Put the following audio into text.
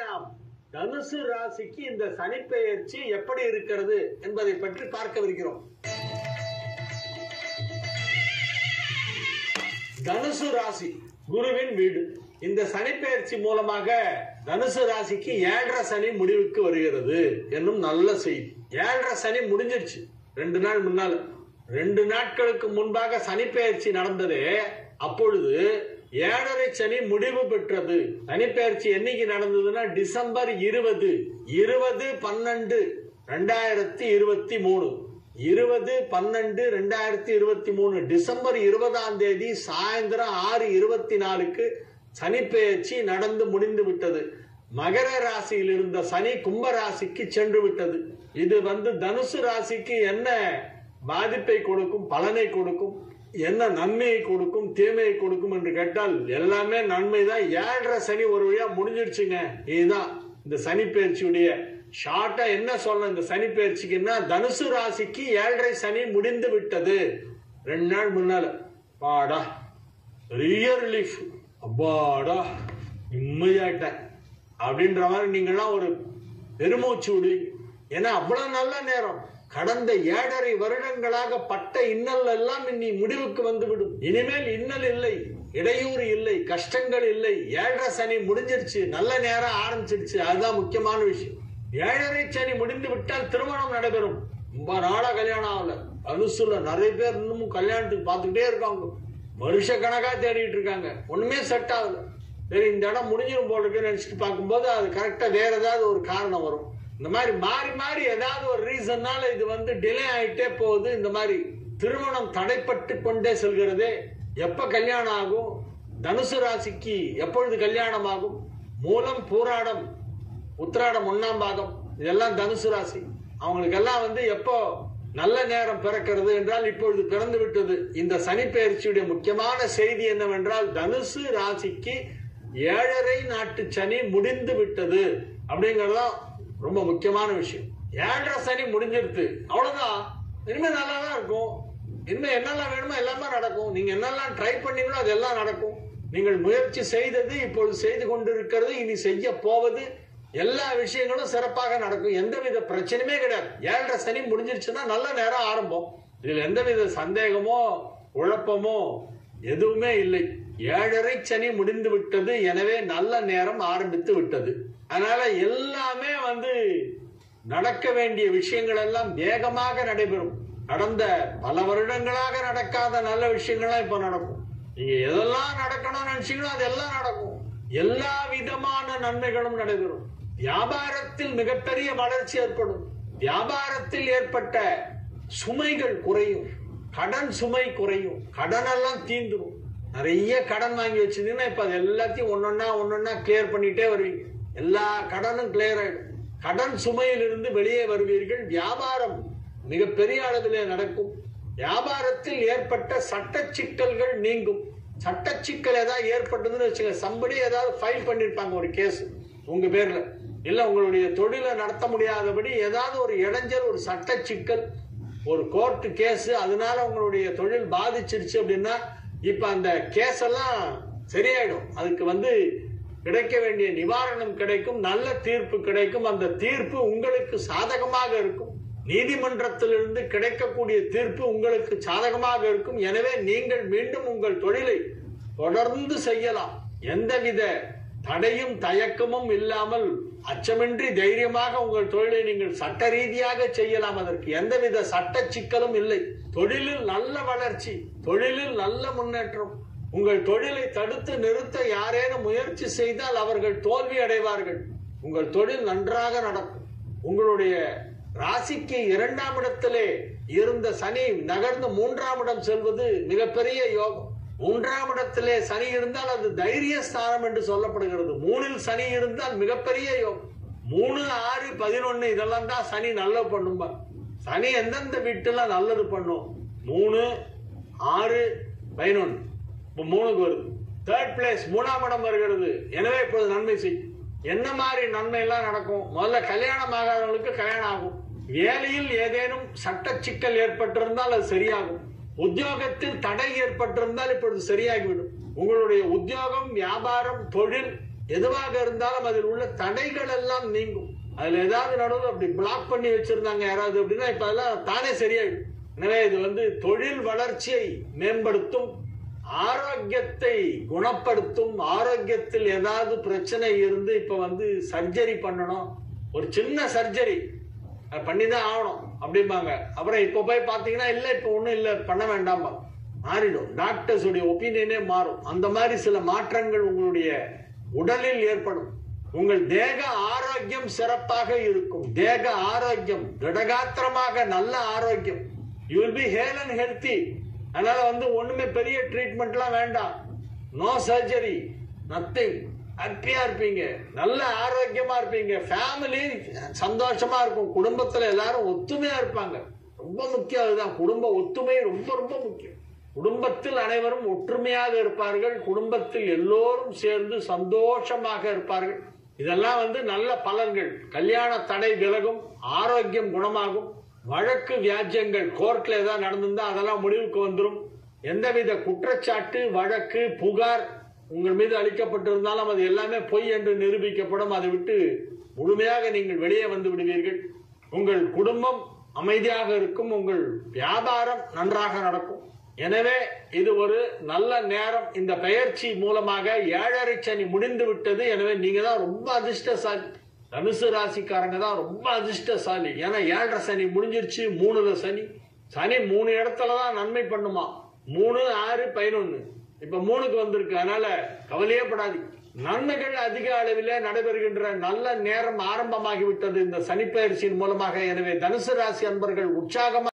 நாம் தனுசு ராசிக்கு இந்த சனிப்பெயர்ச்சி எப்படி இருக்கிறது என்பதை பற்றி பார்க்கவிருக்கிறோம் தனுசு ராசி குருவின் வீடு இந்த சனிப்பெயர்ச்சி மூலமாக தனுசு ராசிக்கு ஏழரை சனி முடிவுக்கு வருகிறது என்னும் நல்ல செய்தி ஏழரை சனி முடிஞ்சிருச்சு ரெண்டு நாள் முன்னால ரெண்டு நாட்களுக்கு முன்பாக சனிப்பெயர்ச்சி நடந்ததே அப்பொழுது ஏழரை சனி முடிவு பெற்றது சனிப்பெயர்ச்சி என்னைக்கு நடந்ததுன்னா டிசம்பர் இருபது இருபது பன்னெண்டு ரெண்டாயிரத்தி இருபத்தி மூணு இருபது பன்னெண்டு ரெண்டாயிரத்தி இருபத்தி மூணு டிசம்பர் இருபதாம் தேதி சாயந்தரம் ஆறு இருபத்தி நாலுக்கு சனிப்பெயர்ச்சி நடந்து முடிந்து விட்டது மகர ராசியில் இருந்த சனி கும்ப ராசிக்கு சென்று விட்டது இது வந்து தனுசு ராசிக்கு என்ன பாதிப்பை கொடுக்கும் பலனை கொடுக்கும் என்ன நன்மையை கொடுக்கும் தீமையை கொடுக்கும் என்று கேட்டால் எல்லாமே நன்மை தான் ஏழரை சனி ஒரு வழியா முடிஞ்சிடுச்சுங்க இதுதான் இந்த சனி பயிற்சியுடைய ஷார்ட்டா என்ன சொல்ல இந்த சனி பயிற்சிக்குன்னா தனுசு ராசிக்கு ஏழரை சனி முடிந்து விட்டது ரெண்டு நாள் முன்னால பாடா பெரிய ரிலீஃப் அப்பாடா நிம்மதியாயிட்டேன் அப்படின்ற மாதிரி நீங்கள்லாம் ஒரு பெருமூச்சு விடுவீங்க ஏன்னா அவ்வளவு நல்ல நேரம் கடந்த ஏழரை வருடங்களாக பட்ட இன்னல் எல்லாம் இனி முடிவுக்கு வந்துவிடும் இனிமேல் இன்னல் இல்லை இடையூறு இல்லை கஷ்டங்கள் இல்லை ஏழரை சனி முடிஞ்சிருச்சு நல்ல நேரம் ஆரம்பிச்சிருச்சு அதுதான் முக்கியமான விஷயம் ஏழரை சனி முடிந்து விட்டால் திருமணம் நடைபெறும் ரொம்ப நாளா கல்யாணம் ஆகல அனுசுல நிறைய பேர் இன்னமும் கல்யாணத்துக்கு பார்த்துக்கிட்டே இருக்காங்க வருஷ கணக்கா தேடிட்டு இருக்காங்க ஒண்ணுமே செட் ஆகல சரி இந்த இடம் முடிஞ்சிடும் போல இருக்குன்னு நினைச்சிட்டு பார்க்கும்போது அது கரெக்டா வேற ஏதாவது ஒரு காரணம் வரும் இந்த மாதிரி மாறி மாறி ஏதாவது ஒரு ரீசன்னால இது வந்து டிலே ஆயிட்டே போகுது இந்த மாதிரி திருமணம் தடைப்பட்டு கொண்டே செல்கிறதே எப்ப கல்யாணம் ஆகும் தனுசு ராசிக்கு எப்பொழுது கல்யாணம் ஆகும் மூலம் பூராடம் உத்திராடம் ஒண்ணாம் பாகம் இதெல்லாம் தனுசு ராசி அவங்களுக்கு எல்லாம் வந்து எப்போ நல்ல நேரம் பிறக்கிறது என்றால் இப்பொழுது பிறந்து விட்டது இந்த சனி பெயர்ச்சியுடைய முக்கியமான செய்தி என்னவென்றால் தனுசு ராசிக்கு ஏழரை நாட்டு சனி முடிந்து விட்டது அப்படிங்கறதுதான் ரொம்ப முக்கியமான விஷயம் ஏழரை சனி முடிஞ்சிருது அவ்வளவுதான் இனிமே நல்லா தான் இருக்கும் இனிமே என்னெல்லாம் வேணுமோ எல்லாமே நடக்கும் நீங்க என்னெல்லாம் ட்ரை பண்ணீங்களோ அதெல்லாம் நடக்கும் நீங்கள் முயற்சி செய்தது இப்பொழுது செய்து கொண்டிருக்கிறது இனி செய்ய போவது எல்லா விஷயங்களும் சிறப்பாக நடக்கும் எந்தவித பிரச்சனையுமே கிடையாது ஏழரை சனி முடிஞ்சிருச்சுன்னா நல்ல நேரம் ஆரம்பம் இதுல எந்தவித சந்தேகமோ குழப்பமோ எதுவுமே இல்லை ஏழரை சனி முடிந்து விட்டது எனவே நல்ல நேரம் ஆரம்பித்து விட்டது அதனால எல்லாமே வந்து நடக்க வேண்டிய விஷயங்கள் எல்லாம் வேகமாக நடைபெறும் கடந்த பல வருடங்களாக நடக்காத நல்ல விஷயங்கள்லாம் இப்ப நடக்கும் நீங்க எதெல்லாம் நடக்கணும்னு நினைச்சீங்களோ அதெல்லாம் நடக்கும் எல்லா விதமான நன்மைகளும் நடைபெறும் வியாபாரத்தில் மிகப்பெரிய வளர்ச்சி ஏற்படும் வியாபாரத்தில் ஏற்பட்ட சுமைகள் குறையும் கடன் சுமை குறையும் கடன் எல்லாம் தீந்துரும் நிறைய கடன் வாங்கி வச்சிருந்தீங்கன்னா இப்ப அது எல்லாத்தையும் ஒன்னொன்னா ஒன்னொன்னா கிளியர் பண்ணிட்டே வருவீங்க எல்லா கடனும் கிளியர் ஆயிடும் கடன் சுமையிலிருந்து வெளியே வருவீர்கள் வியாபாரம் மிகப்பெரிய அளவிலே நடக்கும் வியாபாரத்தில் ஏற்பட்ட சட்ட சிக்கல்கள் நீங்கும் சட்ட சிக்கல் ஏதாவது ஏற்பட்டதுன்னு வச்சுங்க சம்படி ஏதாவது ஃபைல் பண்ணிருப்பாங்க ஒரு கேஸ் உங்க பேர்ல இல்ல உங்களுடைய தொழிலை நடத்த முடியாதபடி ஏதாவது ஒரு இடைஞ்சல் ஒரு சட்ட சிக்கல் ஒரு கோர்ட் கேஸ் அதனால உங்களுடைய தொழில் பாதிச்சிருச்சு அப்படின்னா இப்ப அந்த கேஸ் எல்லாம் சரியாயிடும் அதுக்கு வந்து கிடைக்க வேண்டிய நிவாரணம் கிடைக்கும் நல்ல தீர்ப்பு கிடைக்கும் அந்த தீர்ப்பு உங்களுக்கு சாதகமாக இருக்கும் நீதிமன்றத்திலிருந்து கிடைக்கக்கூடிய தீர்ப்பு உங்களுக்கு சாதகமாக இருக்கும் எனவே நீங்கள் மீண்டும் உங்கள் தொழிலை தொடர்ந்து செய்யலாம் எந்தவித தடையும் தயக்கமும் இல்லாமல் அச்சமின்றி தைரியமாக உங்கள் தொழிலை நீங்கள் சட்ட ரீதியாக செய்யலாம் அதற்கு எந்தவித சட்ட சிக்கலும் இல்லை தொழிலில் நல்ல வளர்ச்சி தொழிலில் நல்ல முன்னேற்றம் உங்கள் தொழிலை தடுத்து நிறுத்த யாரேனும் முயற்சி செய்தால் அவர்கள் தோல்வி அடைவார்கள் உங்கள் தொழில் நன்றாக நடக்கும் உங்களுடைய ராசிக்கு இரண்டாம் இடத்திலே இருந்த சனி நகர்ந்து மூன்றாம் இடம் செல்வது மிகப்பெரிய யோகம் மூன்றாம் இடத்திலே சனி இருந்தால் அது தைரிய ஸ்தானம் என்று சொல்லப்படுகிறது மூணில் சனி இருந்தால் மிகப்பெரிய யோகம் மூணு ஆறு பதினொன்னு இதெல்லாம் தான் சனி நல்ல பண்ணும்பா சனி எந்தெந்த வீட்டுல நல்லது பண்ணும் மூணு ஆறு பதினொன்னு இப்ப மூணுக்கு வருது தேர்ட் பிளேஸ் மூணாம் இடம் வருகிறது எனவே இப்போது நன்மை செய்யும் என்ன மாதிரி நன்மை எல்லாம் நடக்கும் முதல்ல கல்யாணம் ஆகாதவங்களுக்கு கல்யாணம் ஆகும் வேலையில் ஏதேனும் சட்ட சிக்கல் ஏற்பட்டிருந்தால் அது சரியாகும் உத்தியோகத்தில் தடை ஏற்பட்டிருந்தால் இப்பொழுது சரியாகிவிடும் உங்களுடைய உத்தியோகம் வியாபாரம் தொழில் எதுவாக இருந்தாலும் அதில் உள்ள தடைகள் எல்லாம் நீங்கும் அதுல ஏதாவது நடுவில் அப்படி பிளாக் பண்ணி வச்சிருந்தாங்க யாராவது அப்படின்னா இப்ப அதெல்லாம் தானே சரியாயிடும் எனவே இது வந்து தொழில் வளர்ச்சியை மேம்படுத்தும் ஆரோக்கியத்தை குணப்படுத்தும் ஆரோக்கியத்தில் ஏதாவது பிரச்சனை இருந்து இப்ப வந்து சர்ஜரி பண்ணணும் ஒரு சின்ன சர்ஜரி பண்ணிதான் ஆகணும் அப்படிம்பாங்க அப்புறம் இப்ப போய் பாத்தீங்கன்னா இல்ல இப்ப ஒண்ணும் இல்ல பண்ண வேண்டாம்பா மாறிடும் டாக்டர்ஸ் உடைய ஒப்பீனியனே மாறும் அந்த மாதிரி சில மாற்றங்கள் உங்களுடைய உடலில் ஏற்படும் உங்கள் தேக ஆரோக்கியம் சிறப்பாக இருக்கும் தேக ஆரோக்கியம் திடகாத்திரமாக நல்ல ஆரோக்கியம் you will be hale and healthy அதனால வந்து ஒண்ணுமே பெரிய ட்ரீட்மெண்ட்லாம் வேண்டாம் நோ சர்ஜரி நத்திங் ஹாப்பியா இருப்பீங்க நல்ல ஆரோக்கியமா இருப்பீங்க ஃபேமிலி சந்தோஷமா இருக்கும் குடும்பத்துல எல்லாரும் ஒத்துமையா இருப்பாங்க ரொம்ப முக்கியம் அதுதான் குடும்ப ஒத்துமை ரொம்ப ரொம்ப முக்கியம் குடும்பத்தில் அனைவரும் ஒற்றுமையாக இருப்பார்கள் குடும்பத்தில் எல்லோரும் சேர்ந்து சந்தோஷமாக இருப்பார்கள் இதெல்லாம் வந்து நல்ல பலன்கள் கல்யாண தடை விலகும் ஆரோக்கியம் குணமாகும் வழக்கு வியாஜ்யங்கள் கோர்ட்ல ஏதாவது நடந்திருந்தா அதெல்லாம் முடிவுக்கு வந்துடும் எந்தவித குற்றச்சாட்டு வழக்கு புகார் உங்கள் மீது அளிக்கப்பட்டிருந்தாலும் அது எல்லாமே பொய் என்று நிரூபிக்கப்படும் அதை விட்டு முழுமையாக நீங்கள் வெளியே வந்து விடுவீர்கள் உங்கள் குடும்பம் அமைதியாக இருக்கும் உங்கள் வியாபாரம் நன்றாக நடக்கும் எனவே இது ஒரு நல்ல நேரம் இந்த பெயர்ச்சி மூலமாக ஏழரை சனி முடிந்து விட்டது எனவே நீங்க தான் ரொம்ப அதிர்ஷ்டசாலி தனுசு ராசிக்காரங்க தான் ரொம்ப அதிர்ஷ்டசாலி ஏன்னா ஏழரை சனி முடிஞ்சிருச்சு மூணுல சனி சனி மூணு இடத்துல தான் நன்மை பண்ணுமா மூணு ஆறு பதினொன்னு இப்ப மூணுக்கு வந்திருக்கு அதனால கவலையே படாது நன்மைகள் அதிக அளவிலே நடைபெறுகின்ற நல்ல நேரம் ஆரம்பமாகிவிட்டது இந்த சனிப்பெயர்ச்சியின் மூலமாக எனவே தனுசு ராசி அன்பர்கள் உற்சாகமாக